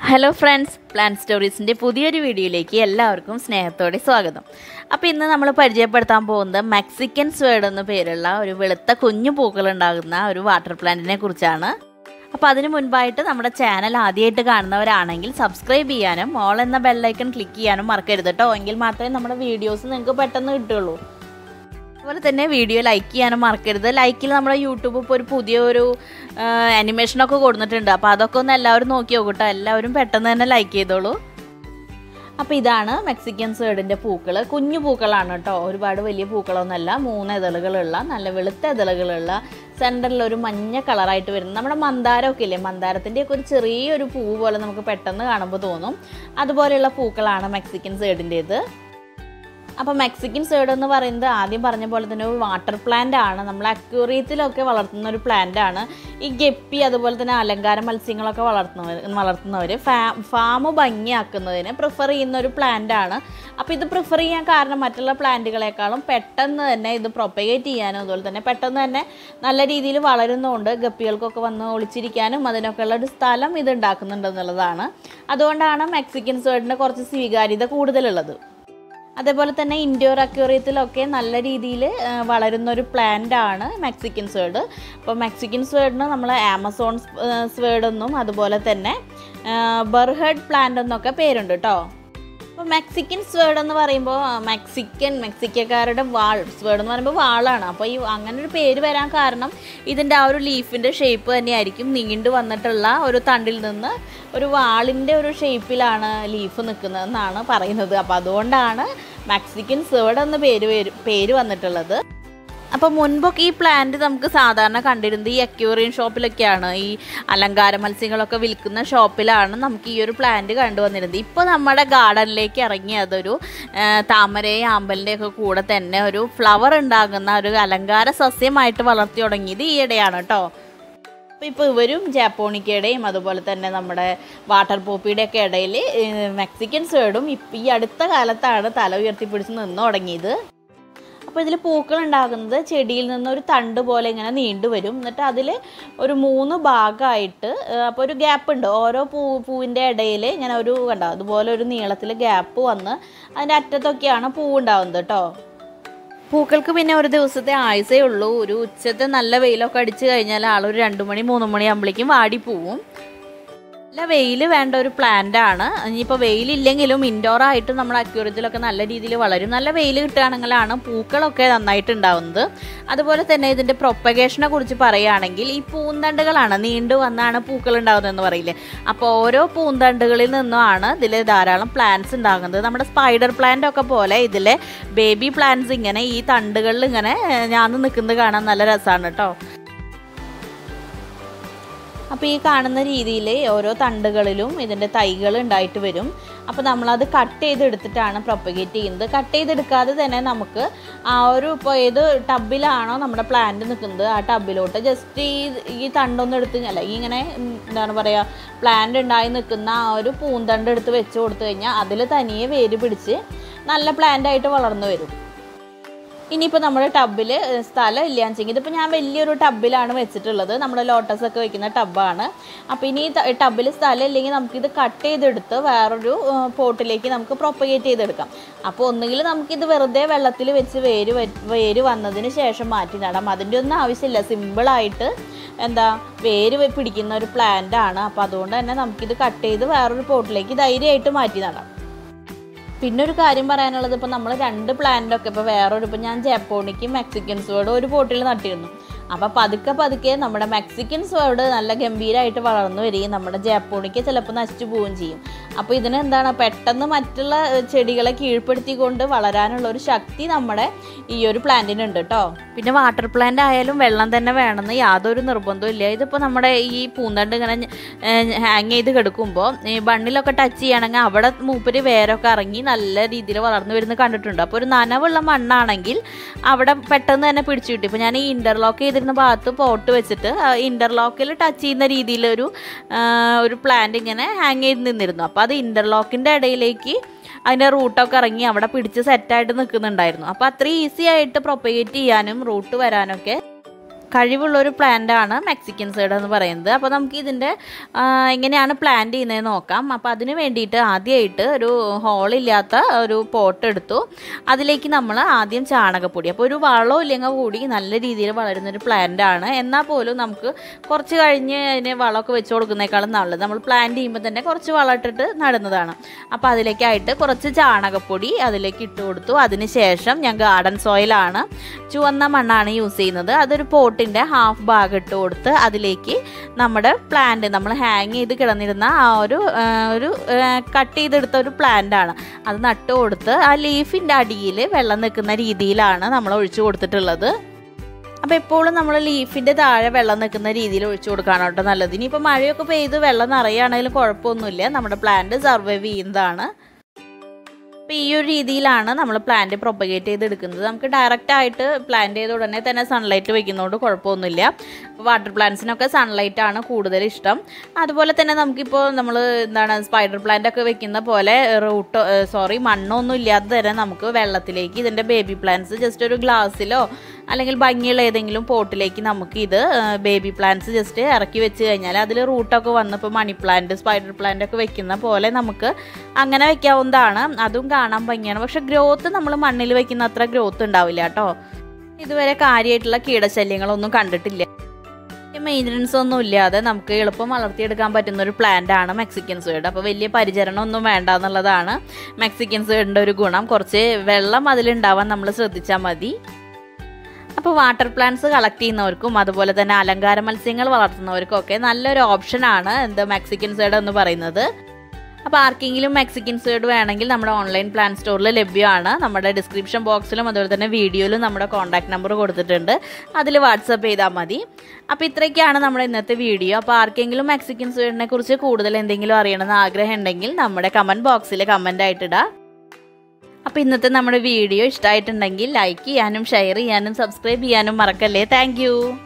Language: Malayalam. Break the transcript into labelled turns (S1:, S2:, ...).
S1: ഹലോ ഫ്രണ്ട്സ് പ്ലാൻ സ്റ്റോറീസിൻ്റെ പുതിയൊരു വീഡിയോയിലേക്ക് എല്ലാവർക്കും സ്നേഹത്തോടെ സ്വാഗതം അപ്പോൾ ഇന്ന് നമ്മൾ പരിചയപ്പെടുത്താൻ പോകുന്നത് മെക്സിക്കൻ സ്വേഡ് എന്ന പേരുള്ള ഒരു വെളുത്ത കുഞ്ഞു പൂക്കൾ ഉണ്ടാകുന്ന ഒരു വാട്ടർ പ്ലാന്റിനെ കുറിച്ചാണ് അപ്പോൾ അതിന് മുൻപായിട്ട് നമ്മുടെ ചാനൽ ആദ്യമായിട്ട് കാണുന്നവരാണെങ്കിൽ സബ്സ്ക്രൈബ് ചെയ്യാനും ഓൾ എന്ന ബെല്ലൈക്കൺ ക്ലിക്ക് ചെയ്യാനും മറക്കരുത് കേട്ടോ എങ്കിൽ മാത്രമേ നമ്മുടെ വീഡിയോസ് നിങ്ങൾക്ക് പെട്ടെന്ന് കിട്ടുള്ളൂ അതുപോലെ തന്നെ വീഡിയോ ലൈക്ക് ചെയ്യാനും മറക്കരുത് ലൈക്കിൽ നമ്മുടെ യൂട്യൂബ് ഇപ്പോൾ ഒരു പുതിയൊരു അനിമേഷനൊക്കെ കൊടുത്തിട്ടുണ്ട് അപ്പോൾ അതൊക്കെ ഒന്ന് എല്ലാവരും നോക്കി നോക്കട്ടോ എല്ലാവരും പെട്ടെന്ന് തന്നെ ലൈക്ക് ചെയ്തോളൂ അപ്പോൾ ഇതാണ് മെക്സിക്കൻ സേഡിൻ്റെ പൂക്കൾ കുഞ്ഞു പൂക്കളാണ് കേട്ടോ ഒരുപാട് വലിയ പൂക്കളൊന്നുമല്ല മൂന്ന് ഇതളുകളുള്ള നല്ല വെളുത്ത ഇതളുകളുള്ള സെൻറ്ററിൽ ഒരു മഞ്ഞ കളറായിട്ട് വരുന്നത് നമ്മുടെ മന്ദാരമൊക്കെ ഇല്ലേ മന്ദാരത്തിൻ്റെ ഒക്കെ ഒരു ചെറിയൊരു പൂ പോലെ നമുക്ക് പെട്ടെന്ന് കാണുമ്പോൾ തോന്നും അതുപോലെയുള്ള പൂക്കളാണ് മെക്സിക്കൻ സേഡിൻ്റേത് അപ്പോൾ മെക്സിക്കൻ സേഡ് എന്ന് പറയുന്നത് ആദ്യം പറഞ്ഞ പോലെ തന്നെ ഒരു വാട്ടർ പ്ലാന്റ് ആണ് നമ്മൾ അക്വേറിയത്തിലൊക്കെ വളർത്തുന്ന ഒരു പ്ലാന്റ് ആണ് ഈ ഗപ്പി അതുപോലെ തന്നെ അലങ്കാര മത്സ്യങ്ങളൊക്കെ വളർത്തുന്നവർ വളർത്തുന്നവർ ഫാ ഫാം ഭംഗിയാക്കുന്നതിന് പ്രിഫർ ചെയ്യുന്ന ഒരു പ്ലാന്റ് ആണ് അപ്പോൾ ഇത് പ്രിഫർ ചെയ്യാൻ കാരണം മറ്റുള്ള പ്ലാന്റുകളെക്കാളും പെട്ടെന്ന് തന്നെ ഇത് പ്രൊപ്പഗേറ്റ് ചെയ്യാനും അതുപോലെ തന്നെ പെട്ടെന്ന് തന്നെ നല്ല രീതിയിൽ വളരുന്നതുകൊണ്ട് ഗപ്പികൾക്കൊക്കെ വന്ന് ഒളിച്ചിരിക്കാനും അതിനൊക്കെയുള്ള ഒരു സ്ഥലം ഇത് ഉണ്ടാക്കുന്നുണ്ടെന്നുള്ളതാണ് അതുകൊണ്ടാണ് മെക്സിക്കൻ സേഡിന് കുറച്ച് സ്വീകാര്യത കൂടുതലുള്ളത് അതേപോലെ തന്നെ ഇൻഡോർ അക്വേറിയത്തിലൊക്കെ നല്ല രീതിയിൽ വളരുന്ന ഒരു പ്ലാന്റ് ആണ് മെക്സിക്കൻ സ്വേഡ് അപ്പോൾ മെക്സിക്കൻ സ്വേഡിന് നമ്മൾ ആമസോൺ സ്വേഡ് എന്നും അതുപോലെ തന്നെ ബർഹഡ് പ്ലാന്റ് എന്നൊക്കെ പേരുണ്ട് കേട്ടോ അപ്പോൾ മെക്സിക്കൻ സ്വേഡ് എന്ന് പറയുമ്പോൾ മെക്സിക്കൻ മെക്സിക്കക്കാരുടെ വാൾ സ്വേഡ് എന്ന് പറയുമ്പോൾ വാളാണ് അപ്പോൾ ഈ അങ്ങനെ ഒരു പേര് വരാൻ കാരണം ഇതിൻ്റെ ആ ഒരു ലീഫിൻ്റെ ഷേപ്പ് തന്നെയായിരിക്കും നീണ്ടു വന്നിട്ടുള്ള ഒരു തണ്ടിൽ നിന്ന് ഒരു വാളിൻ്റെ ഒരു ഷേപ്പിലാണ് ലീഫ് നിൽക്കുന്നതെന്നാണ് പറയുന്നത് അപ്പോൾ അതുകൊണ്ടാണ് മെക്സിക്കൻ സ്വേഡ് എന്ന പേര് പേര് വന്നിട്ടുള്ളത് അപ്പോൾ മുൻപൊക്കെ ഈ പ്ലാന്റ് നമുക്ക് സാധാരണ കണ്ടിരുന്നത് ഈ അക്യൂറിയൻ ഷോപ്പിലൊക്കെയാണ് ഈ അലങ്കാര മത്സ്യങ്ങളൊക്കെ വിൽക്കുന്ന ഷോപ്പിലാണ് നമുക്ക് ഈ ഒരു പ്ലാന്റ് കണ്ടുവന്നിരുന്നത് ഇപ്പോൾ നമ്മുടെ ഗാർഡനിലേക്ക് ഇറങ്ങി അതൊരു താമരയും ആമ്പലിൻ്റെ ഒക്കെ കൂടെ തന്നെ ഒരു ഫ്ലവർ ഉണ്ടാകുന്ന ഒരു അലങ്കാര സസ്യമായിട്ട് വളർത്തി തുടങ്ങിയത് ഈയിടെയാണ് കേട്ടോ അപ്പോൾ ഇപ്പോൾ ഇവരും ജാപ്പോണിക്കയുടെയും അതുപോലെ തന്നെ നമ്മുടെ വാട്ടർ പോപ്പിയുടെ ഒക്കെ ഇടയിൽ മെക്സിക്കൻ സേഡും ഇപ്പം ഈ അടുത്ത കാലത്താണ് തല ഉയർത്തിപ്പിടിച്ച് നിന്ന് തുടങ്ങിയത് അപ്പോൾ ഇതിൽ പൂക്കൾ ഉണ്ടാകുന്നത് ചെടിയിൽ നിന്ന് ഒരു തണ്ട് പോലെ ഇങ്ങനെ നീണ്ടു വരും എന്നിട്ട് അതിൽ ഒരു മൂന്ന് ഭാഗമായിട്ട് അപ്പോൾ ഒരു ഗ്യാപ്പ് ഉണ്ട് ഓരോ പൂ പൂവിൻ്റെ ഇടയിൽ ഇങ്ങനെ ഒരു കണ്ടോ അതുപോലെ ഒരു നീളത്തിൽ ഗ്യാപ്പ് വന്ന് അതിൻ്റെ അറ്റത്തൊക്കെയാണ് പൂ ഉണ്ടാകുന്നത് കേട്ടോ പൂക്കൾക്ക് പിന്നെ ഒരു ദിവസത്തെ ആയുസേ ഉള്ളൂ ഒരു ഉച്ചത്തെ നല്ല വെയിലൊക്കെ അടിച്ചു കഴിഞ്ഞാൽ ആളൊരു രണ്ട് മണി മൂന്ന് മണി ആകുമ്പോഴേക്കും വാടി പോവും നല്ല വെയിൽ വേണ്ട ഒരു പ്ലാന്റ് ആണ് ഇനിയിപ്പോൾ വെയിലില്ലെങ്കിലും ഇൻഡോർ ആയിട്ട് നമ്മുടെ അക്യൂറിയത്തിലൊക്കെ നല്ല രീതിയിൽ വളരും നല്ല വെയിൽ കിട്ടുകയാണെങ്കിലാണ് പൂക്കളൊക്കെ നന്നായിട്ട് ഉണ്ടാവുന്നത് അതുപോലെ തന്നെ ഇതിൻ്റെ പ്രൊപ്പഗേഷനെ കുറിച്ച് പറയുകയാണെങ്കിൽ ഈ പൂന്തണ്ടുകളാണ് നീണ്ടു വന്നാണ് പൂക്കൾ ഉണ്ടാകുന്നതെന്ന് പറയില്ലേ അപ്പോൾ ഓരോ പൂന്തണ്ടുകളിൽ നിന്നുമാണ് ഇതിൽ ധാരാളം പ്ലാന്റ്സ് ഉണ്ടാകുന്നത് നമ്മുടെ സ്പൈഡർ പ്ലാന്റ് ഒക്കെ പോലെ ഇതിലെ ബേബി പ്ലാന്റ്സ് ഇങ്ങനെ ഈ തണ്ടുകളിൽ ഇങ്ങനെ ഞാൻ നിൽക്കുന്നത് കാണാൻ നല്ല രസമാണ് കേട്ടോ അപ്പോൾ ഈ കാണുന്ന രീതിയിൽ ഓരോ തണ്ടുകളിലും ഇതിൻ്റെ തൈകൾ ഉണ്ടായിട്ട് വരും അപ്പോൾ നമ്മളത് കട്ട് ചെയ്തെടുത്തിട്ടാണ് പ്രൊപ്പഗേറ്റ് ചെയ്യുന്നത് കട്ട് ചെയ്തെടുക്കാതെ തന്നെ നമുക്ക് ആ ഒരു ഇപ്പോൾ ഏത് ടബിലാണോ നമ്മുടെ പ്ലാന്റ് നിൽക്കുന്നത് ആ ടബിലോട്ട് ജസ്റ്റ് ഈ ഈ തണ്ടൊന്നും എടുത്ത് അല്ല ഈ ഇങ്ങനെ എന്താണ് പറയുക പ്ലാന്റ് ഉണ്ടായി നിൽക്കുന്ന ആ ഒരു പൂന്തണ്ട് എടുത്ത് വെച്ച് കൊടുത്തു കഴിഞ്ഞാൽ അതിൽ തനിയെ വേര് പിടിച്ച് നല്ല പ്ലാന്റ് ആയിട്ട് വളർന്നു വരും ഇനിയിപ്പോൾ നമ്മുടെ ടബിൽ സ്ഥലം ഇല്ലയെന്ന് വെച്ചെങ്കിൽ ഇതിപ്പോൾ ഞാൻ വലിയൊരു ടബിലാണ് വെച്ചിട്ടുള്ളത് നമ്മുടെ ലോട്ടസ് ഒക്കെ വെക്കുന്ന ടബാണ് അപ്പോൾ ഇനി ടബിൽ സ്ഥലം ഇല്ലെങ്കിൽ നമുക്കിത് കട്ട് ചെയ്തെടുത്ത് വേറൊരു പോട്ടിലേക്ക് നമുക്ക് പ്രൊപ്പഗേറ്റ് ചെയ്തെടുക്കാം അപ്പോൾ ഒന്നുകിൽ നമുക്കിത് വെറുതെ വെള്ളത്തിൽ വെച്ച് വേര് വേര് വന്നതിന് ശേഷം മാറ്റി നടാം അതിൻ്റെ ഒന്നും ആവശ്യമില്ല സിമ്പിളായിട്ട് എന്താ വേര് പിടിക്കുന്ന ഒരു പ്ലാന്റ് ആണ് അപ്പോൾ അതുകൊണ്ട് തന്നെ നമുക്കിത് കട്ട് ചെയ്ത് വേറൊരു പോട്ടിലേക്ക് ധൈര്യമായിട്ട് മാറ്റി നടാം പിന്നെ ഒരു കാര്യം പറയാനുള്ളത് ഇപ്പോൾ നമ്മൾ രണ്ട് പ്ലാന്റൊക്കെ ഇപ്പോൾ വേറൊരു ഇപ്പോൾ ഞാൻ ജപ്പോണിക്കും മെക്സിക്കൻ സ്വേർഡും ഒരു പോട്ടിൽ നട്ടിരുന്നു അപ്പോൾ പതുക്കെ പതുക്കെ നമ്മുടെ മെക്സിക്കൻ സ്വേർഡ് നല്ല ഗംഭീരമായിട്ട് വളർന്നു വരികയും നമ്മുടെ ജപ്പോണിക്ക് ചിലപ്പോൾ നശിച്ചു പോവുകയും ചെയ്യും അപ്പോൾ ഇതിന് എന്താണ് പെട്ടെന്ന് മറ്റുള്ള ചെടികളെ കീഴ്പ്പെടുത്തിക്കൊണ്ട് വളരാനുള്ള ഒരു ശക്തി നമ്മുടെ ഈ ഒരു പ്ലാന്റിനുണ്ട് കേട്ടോ പിന്നെ വാട്ടർ പ്ലാന്റ് ആയാലും വെള്ളം തന്നെ വേണമെന്ന് യാതൊരു നിർബന്ധവും ഇല്ല ഇതിപ്പോൾ നമ്മുടെ ഈ പൂന്തണ്ട് ഇങ്ങനെ ഹാങ് ചെയ്ത് കിടക്കുമ്പോൾ ഈ ബണ്ണിലൊക്കെ ടച്ച് ചെയ്യണമെങ്കിൽ അവിടെ മൂപ്പര് വേരൊക്കെ ഇറങ്ങി നല്ല രീതിയിൽ വളർന്നു വരുന്നത് കണ്ടിട്ടുണ്ട് അപ്പോൾ ഒരു നനവുള്ള മണ്ണാണെങ്കിൽ അവിടെ പെട്ടെന്ന് തന്നെ പിടിച്ചു കിട്ടും ഇപ്പോൾ ഞാൻ ഈ ഇൻ്റർലോക്ക് ചെയ്തിരുന്ന ഭാഗത്ത് പോട്ട് വെച്ചിട്ട് ഇൻ്റർലോക്കിൽ ടച്ച് ചെയ്യുന്ന രീതിയിലൊരു ഒരു പ്ലാന്റ് ഇങ്ങനെ ഹാങ് ചെയ്ത് നിന്നിരുന്നു അപ്പോൾ അത് ഇൻ്റർലോക്കിൻ്റെ ഇടയിലേക്ക് അതിൻ്റെ റൂട്ടൊക്കെ ഇറങ്ങി അവിടെ പിടിച്ച് സെറ്റായിട്ട് നിൽക്കുന്നുണ്ടായിരുന്നു അപ്പോൾ അത്ര ഈസി ആയിട്ട് പ്രൊപ്പഗേറ്റ് ചെയ്യാനും റൂട്ട് വരാനൊക്കെ കഴിവുള്ള ഒരു പ്ലാന്റ് ആണ് മെക്സിക്കൻ സൈഡ് എന്ന് പറയുന്നത് അപ്പോൾ നമുക്ക് ഇതിൻ്റെ ആ, എങ്ങനെയാണ് പ്ലാന്റ് ചെയ്യുന്നതെന്ന് നോക്കാം അപ്പോൾ അതിന് വേണ്ടിയിട്ട് ആദ്യമായിട്ട് ഒരു ഹോളില്ലാത്ത ഒരു പോട്ട് എടുത്തു അതിലേക്ക് നമ്മൾ ആദ്യം ചാണകപ്പൊടി അപ്പോൾ ഒരു വളവും ഇല്ലെങ്കിൽ കൂടി നല്ല രീതിയിൽ വളരുന്നൊരു പ്ലാന്റ് ആണ് എന്നാൽ പോലും നമുക്ക് കുറച്ച് കഴിഞ്ഞ് അതിന് വളമൊക്കെ വെച്ച് കൊടുക്കുന്നേക്കാളും നല്ലത് നമ്മൾ പ്ലാന്റ് ചെയ്യുമ്പോൾ തന്നെ കുറച്ച് വളം ഇട്ടിട്ട് നടുന്നതാണ് അപ്പോൾ അതിലേക്കായിട്ട് കുറച്ച് ചാണകപ്പൊടി അതിലേക്ക് ഇട്ട് കൊടുത്തു അതിന് ശേഷം ഞാൻ ഗാർഡൻ സോയിലാണ് ചുവന്ന മണ്ണാണ് യൂസ് ചെയ്യുന്നത് അതൊരു പോട്ടിൻ്റെ ഹാഫ് ഭാഗം ഇട്ട് കൊടുത്ത് അതിലേക്ക് നമ്മുടെ പ്ലാന്റ് നമ്മൾ ഹാങ് ചെയ്ത് കിടന്നിരുന്ന ആ ഒരു ആ, ഒരു കട്ട് ചെയ്തെടുത്ത ഒരു പ്ലാന്റ് ആണ് അത് നട്ട് കൊടുത്ത് ആ ലീഫിൻ്റെ അടിയിൽ വെള്ളം നിൽക്കുന്ന രീതിയിലാണ് നമ്മൾ ഒഴിച്ചു കൊടുത്തിട്ടുള്ളത് അപ്പോൾ എപ്പോഴും നമ്മൾ ലീഫിൻ്റെ താഴെ വെള്ളം നിൽക്കുന്ന രീതിയിൽ ഒഴിച്ചു കൊടുക്കുകയാണ് കേട്ടോ നല്ലത് ഇനിയിപ്പോൾ മഴയൊക്കെ പെയ്ത് വെള്ളം നിറയുകയാണെങ്കിലും കുഴപ്പമൊന്നുമില്ല നമ്മുടെ പ്ലാന്റ് സർവൈവ് ചെയ്യുന്നതാണ് അപ്പോൾ ഈ ഒരു രീതിയിലാണ് നമ്മൾ പ്ലാന്റ് പ്രൊപ്പഗേറ്റ് ചെയ്തെടുക്കുന്നത് നമുക്ക് ഡയറക്റ്റ് ആയിട്ട് പ്ലാന്റ് ചെയ്ത ഉടനെ തന്നെ സൺലൈറ്റ് വെക്കുന്നതുകൊണ്ട് കുഴപ്പമൊന്നുമില്ല വാട്ടർ പ്ലാന്റ്സിനൊക്കെ സൺലൈറ്റ് ആണ് കൂടുതൽ ഇഷ്ടം അതുപോലെ തന്നെ നമുക്കിപ്പോൾ നമ്മൾ എന്താണ് സ്പൈഡർ പ്ലാന്റ് ഒക്കെ വെക്കുന്ന പോലെ റൂട്ടോ സോറി മണ്ണൊന്നും ഇല്ലാതെ തന്നെ നമുക്ക് വെള്ളത്തിലേക്ക് ഇതിൻ്റെ ബേബി പ്ലാന്റ്സ് ജസ്റ്റ് ഒരു ഗ്ലാസ്സിലോ അല്ലെങ്കിൽ ഭംഗിയുള്ള ഏതെങ്കിലും പോട്ടിലേക്ക് നമുക്ക് ഇത് ബേബി പ്ലാന്റ്സ് ജസ്റ്റ് ഇറക്കി വെച്ച് കഴിഞ്ഞാൽ അതിൽ റൂട്ടൊക്കെ വന്ന് ഇപ്പോൾ മണി പ്ലാന്റ് സ്പൈഡർ പ്ലാന്റ് ഒക്കെ വെക്കുന്ന പോലെ നമുക്ക് അങ്ങനെ വെക്കാവുന്നതാണ് അതും കാണാൻ ഭംഗിയാണ് പക്ഷെ ഗ്രോത്ത് നമ്മൾ മണ്ണിൽ വെക്കുന്ന അത്ര ഗ്രോത്ത് ഉണ്ടാവില്ല കേട്ടോ ഇതുവരെ കാര്യമായിട്ടുള്ള കീടശല്യങ്ങളൊന്നും കണ്ടിട്ടില്ല മെയിൻ്റനൻസ് ഒന്നും ഇല്ലാതെ നമുക്ക് എളുപ്പം വളർത്തിയെടുക്കാൻ പറ്റുന്ന ഒരു പ്ലാന്റ് ആണ് മെക്സിക്കൻ സ്വീഡ് അപ്പോൾ വലിയ പരിചരണം ഒന്നും വേണ്ട എന്നുള്ളതാണ് മെക്സിക്കൻ സ്വീഡിൻ്റെ ഒരു ഗുണം കുറച്ച് വെള്ളം അതിലുണ്ടാവാൻ നമ്മൾ ശ്രദ്ധിച്ചാൽ മതി അപ്പോൾ വാട്ടർ പ്ലാന്റ്സ് കളക്ട് ചെയ്യുന്നവർക്കും അതുപോലെ തന്നെ അലങ്കാര മത്സ്യങ്ങൾ വളർത്തുന്നവർക്കും ഒക്കെ നല്ലൊരു ഓപ്ഷനാണ് എന്ത് മെക്സിക്കൻ സൈഡ് എന്ന് പറയുന്നത് അപ്പോൾ ആർക്കെങ്കിലും മെക്സിക്കൻ സൈഡ് വേണമെങ്കിൽ നമ്മുടെ ഓൺലൈൻ പ്ലാൻ സ്റ്റോറിൽ ലഭ്യമാണ് നമ്മുടെ ഡിസ്ക്രിപ്ഷൻ ബോക്സിലും അതുപോലെ തന്നെ വീഡിയോയിലും നമ്മുടെ കോൺടാക്ട് നമ്പർ കൊടുത്തിട്ടുണ്ട് അതിൽ വാട്സപ്പ് ചെയ്താൽ മതി അപ്പോൾ ഇത്രയൊക്കെയാണ് നമ്മുടെ ഇന്നത്തെ വീഡിയോ അപ്പോൾ ആർക്കെങ്കിലും മെക്സിക്കൻ സൈഡിനെ കുറിച്ച് കൂടുതൽ എന്തെങ്കിലും അറിയണമെന്ന് ആഗ്രഹം ഉണ്ടെങ്കിൽ നമ്മുടെ കമൻറ്റ് ബോക്സിൽ കമൻ്റ് ആയിട്ടിടാം അപ്പോൾ ഇന്നത്തെ നമ്മുടെ വീഡിയോ ഇഷ്ടമായിട്ടുണ്ടെങ്കിൽ ലൈക്ക് ചെയ്യാനും ഷെയർ ചെയ്യാനും സബ്സ്ക്രൈബ് ചെയ്യാനും മറക്കല്ലേ താങ്ക്